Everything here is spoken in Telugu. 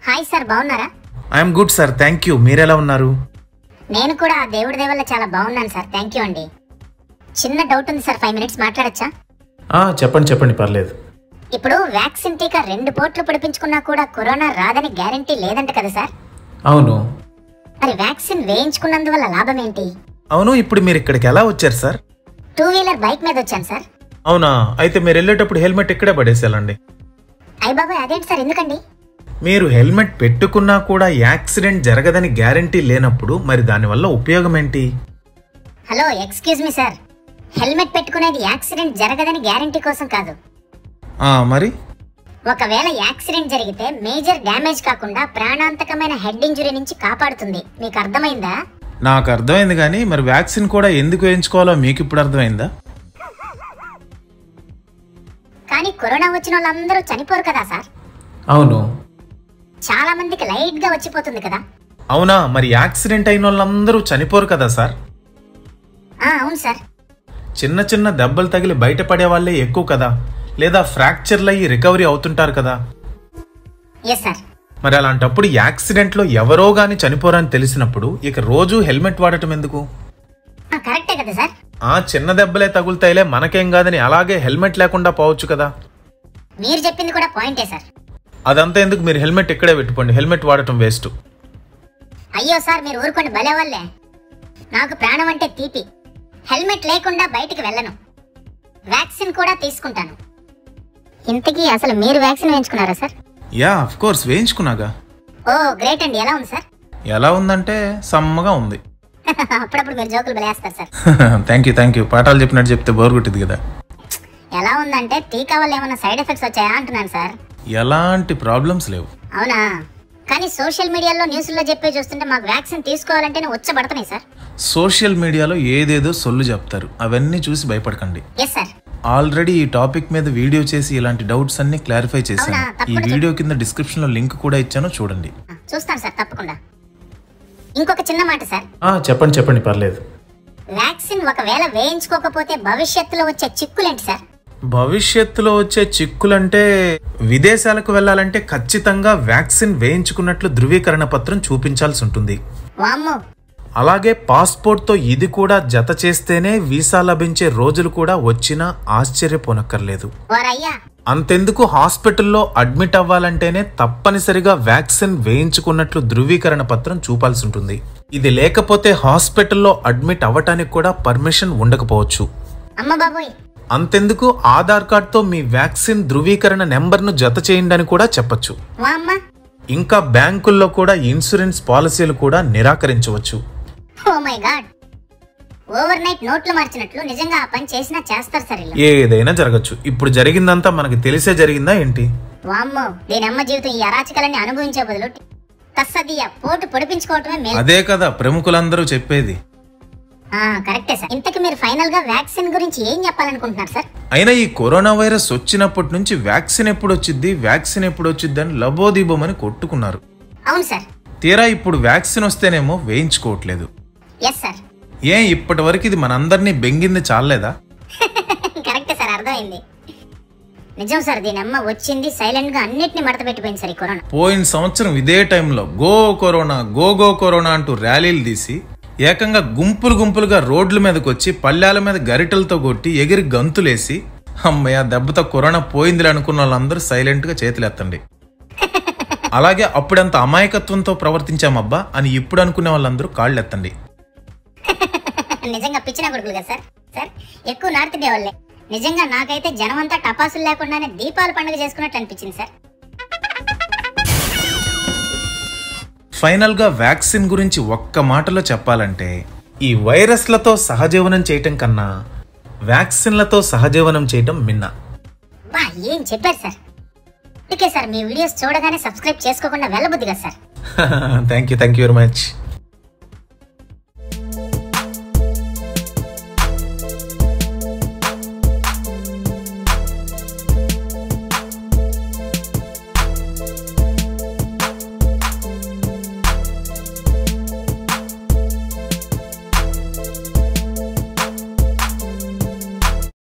హాయ్ సార్ బాగున్నారా I'm good sir thank you మీరెలా ఉన్నారు నేను కూడా ఆ దేవుడి దయ వల్ల చాలా బాగున్నాను సార్ థ్యాంక్ యూ అండి చిన్న డౌట్ ఉంది సార్ ఫైవ్ మినిట్స్ మాట్లాడచ్చా ఆ, చెప్పండి చెప్పండి పర్లేదు ఇప్పుడు వ్యాక్సిన్ టీకా రెండు పోట్లు పొడిపించుకున్నా కూడా కరోనా రాదని గ్యారంటీ లేదంట కదా సార్ అవును మరి వ్యాక్సిన్ వేయించుకున్నందువల్ల లాభం ఏంటి అవును ఇప్పుడు మీరు ఇక్కడికి ఎలా వచ్చారు సార్ టూ వీలర్ బైక్ మీద వచ్చాను సార్ అవునా అయితే మీరు వెళ్ళేటప్పుడు హెల్మెట్ ఇక్కడే పడేసేయాలండి అయ్య బాబాయ్ అదేంటి సార్ ఎందుకండి మీరు హెల్మెట్ పెట్టుకున్నా కూడా యాక్సిడెంట్ జరగదని గ్యారంటీ లేనప్పుడు మరి దానివల్ల ఉపయోగం ఏంటి hello excuse me sir helmet పెట్టుకునేది యాక్సిడెంట్ జరగదని గ్యారంటీ కోసం కాదు ఆ, మరి ఒకవేళ యాక్సిడెంట్ జరిగితే మేజర్ డ్యామేజ్ కాకుండా ప్రాణాంతకమైన హెడ్ ఇంజురీ నుంచి కాపాడుతుంది మీకు అర్థమైందా నాకు అర్థమైంది కానీ మరి వ్యాక్సిన్ కూడా ఎందుకు వేయించుకోవాలో మీకు ఇప్పుడు అర్థమైందా కానీ కరోనా వచ్చిన వాళ్ళందరూ చనిపోరు కదా సార్ అవును చాలా మందికి లైట్ గా వచ్చిపోతుంది కదా అవునా మరి యాక్సిడెంట్ అయిన వాళ్ళందరూ చనిపోరు కదా సార్ ఆ అవును సార్ చిన్న చిన్న దెబ్బలు తగిలి బయటపడే వాళ్ళే ఎక్కువ కదా లేదా ఫ్రాక్చర్లు అయ్యి రికవరీ అవుతుంటారు కదా ఎస్ సార్ మరి అలాంటప్పుడు యాక్సిడెంట్లో ఎవరో గాని చనిపోరని తెలిసినప్పుడు ఇక రోజు హెల్మెట్ వాడటం ఎందుకు కరెక్టే కదా సార్ ఆ చిన్న దెబ్బలే తగులుతాయిలే మనకేం కాదని అలాగే హెల్మెట్ లేకుండా పోవచ్చు కదా మీరు చెప్పింది కూడా పాయింటే సార్ అదంతా ఎందుకు మీరు హెల్మెట్ ఇక్కడే పెట్టుకోండి హెల్మెట్ వాడటం వేస్ట్ అయ్యో సార్ మీరు ఊరుకోండి భలే వాళ్ళే నాకు ప్రాణం అంటే తీపి హెల్మెట్ లేకుండా బయటికి వెళ్ళను వ్యాక్సిన్ కూడా తీసుకుంటాను ఇంతకీ అసలు మీరు వ్యాక్సిన్ వేయించుకున్నారా సార్ యా అఫ్ కోర్స్ వేయించుకున్నాగా ఓ గ్రేట్ అండి ఎలా ఉంది సార్ ఎలా ఉందంటే సమ్మగా ఉంది అప్పుడప్పుడు మీరు జోకులు బలేస్తారు sir thank you thank you పాఠాలు చెప్పినట్టు చెప్తే బోర్ కొట్టింది కదా ఎలా ఉందంటే టీకా వల్ల ఏమైనా సైడ్ ఎఫెక్ట్స్ వచ్చాయా అంటున్నాను సార్ ఎలాంటి ప్రాబ్లమ్స్ లేవు అవునా కానీ సోషల్ మీడియాలో న్యూస్లో చెప్పే చూస్తుంటే మాకు వ్యాక్సిన్ తీసుకోవాలంటేనే వచ్చబడుతున్నాయి సార్ సోషల్ మీడియాలో ఏదేదో సొల్లు చెప్తారు అవన్నీ చూసి భయపడకండి ఎస్ సార్ ఆల్రెడీ ఈ టాపిక్ మీద వీడియో చేసి ఇలాంటి డౌట్స్ అన్ని క్లారిఫై చేశాను అవునా? ఈ తప్పకుండా వీడియో కింద డిస్క్రిప్షన్ లో లింక్ కూడా ఇచ్చాను చూడండి చూస్తాను సార్ తప్పకుండా ఇంకొక చిన్న మాట సార్ ఆ, చెప్పండి చెప్పండి పర్లేదు వ్యాక్సిన్ ఒకవేళ వేయించుకోకపోతే భవిష్యత్తులో వచ్చే చిక్కులేంటి సార్ భవిష్యత్తులో వచ్చే చిక్కులంటే విదేశాలకు వెళ్ళాలంటే ఖచ్చితంగా వ్యాక్సిన్ వేయించుకున్నట్లు ధృవీకరణ పత్రం చూపించాల్సి ఉంటుంది వామ్మో అలాగే పాస్పోర్ట్తో ఇది కూడా జత చేస్తేనే వీసా లభించే రోజులు కూడా వచ్చినా ఆశ్చర్యపోనక్కర్లేదు వారయ్యా అంతెందుకు హాస్పిటల్లో అడ్మిట్ అవ్వాలంటేనే తప్పనిసరిగా వ్యాక్సిన్ వేయించుకున్నట్లు ధృవీకరణ పత్రం చూపాల్సి ఉంటుంది ఇది లేకపోతే హాస్పిటల్లో అడ్మిట్ అవ్వటానికి కూడా పర్మిషన్ ఉండకపోవచ్చు అమ్మ బాబోయ్ అంతెందుకు ఆధార్ కార్డ్తో మీ వ్యాక్సిన్ ధృవీకరణ నెంబర్ను జత చేయండి అని కూడా చెప్పొచ్చు వామ్మ ఇంకా బ్యాంకుల్లో కూడా ఇన్సూరెన్స్ పాలసీలు కూడా నిరాకరించవచ్చు oh my God overnight నోట్లు మార్చినట్లు నిజంగా ఆ పని చేసినా చేస్తారు సార్ వీళ్ళు ఏదైనా జరగచ్చు ఇప్పుడు జరిగిందంతా మనకి తెలిసే జరిగిందా ఏంటి వామ్మో దీని అమ్మ జీవితం ఈ అరాచకాలన్నీ అనుభవించే బదులు తస్సదియ పోటు పొడిపించుకోవటమే మేలు అదే కదా ప్రముఖులందరూ చెప్పేది ఆ, కరెక్టే సార్ ఇంతకు మీరు ఫైనల్ గా వ్యాక్సిన్ గురించి ఏం చెప్పాలనుకుంటున్నారు సార్ అయినా ఈ కరోనా వైరస్ వచ్చినప్పటి నుంచి వ్యాక్సిన్ ఎప్పుడు వచ్చింది వ్యాక్సిన్ ఎప్పుడు వచ్చింది అని లబోదీబమని కొట్టుకున్నారు అవును సార్ తీరా ఇప్పుడు వ్యాక్సిన్ వస్తేనేమో వేయించుకోవట్లేదు ఎస్ సార్ ఏం ఇప్పటి వరకు ఇది మనందరినీ బెంగింది చాలేదా కరెక్టే సార్ అర్థమైంది నిజం సార్ దీని అమ్మ వచ్చింది సైలెంట్ గా అన్నిటిని మడత పెట్టిపోయింది సార్ ఈ కరోనా పోయిన సంవత్సరం ఇదే టైంలో go corona go go corona అంటూ ర్యాలీలు తీసి ఏకంగా గుంపులు గుంపులుగా రోడ్ల మీదకి వచ్చి పల్లెల మీద గరిటలతో కొట్టి ఎగిరి గంతులేసి అమ్మయ్య దెబ్బతో కరోనా పోయిందిలే అనుకున్న వాళ్ళందరూ సైలెంట్ గా చేతులెత్తండి అలాగే అప్పుడంత అమాయకత్వంతో ప్రవర్తించామబ్బా అని ఇప్పుడు అనుకునే వాళ్ళందరూ కాళ్ళు ఎత్తండి నిజంగా పిచ్చిన కొడుకులు కదా సార్ సార్ ఎక్కువ నార్త్ ఇండియా వాళ్ళే నిజంగా నాకైతే జనమంతా టపాసులు లేకుండానే దీపావళి పండుగ చేసుకున్నట్టు అనిపించింది సార్ ఫైనల్ గా వ్యాక్సిన్ గురించి ఒక్క మాటలో చెప్పాలంటే ఈ వైరస్లతో సహజీవనం చేయటం కన్నా వ్యాక్సిన్లతో సహజీవనం చేయటం మిన్న బా ఏం చెప్పారు సార్ ఓకే సార్ మీ వీడియోస్ చూడగానే సబ్స్క్రైబ్ చేసుకోకుండా వెళ్ళబుద్ది కదా sir thank you thank you very much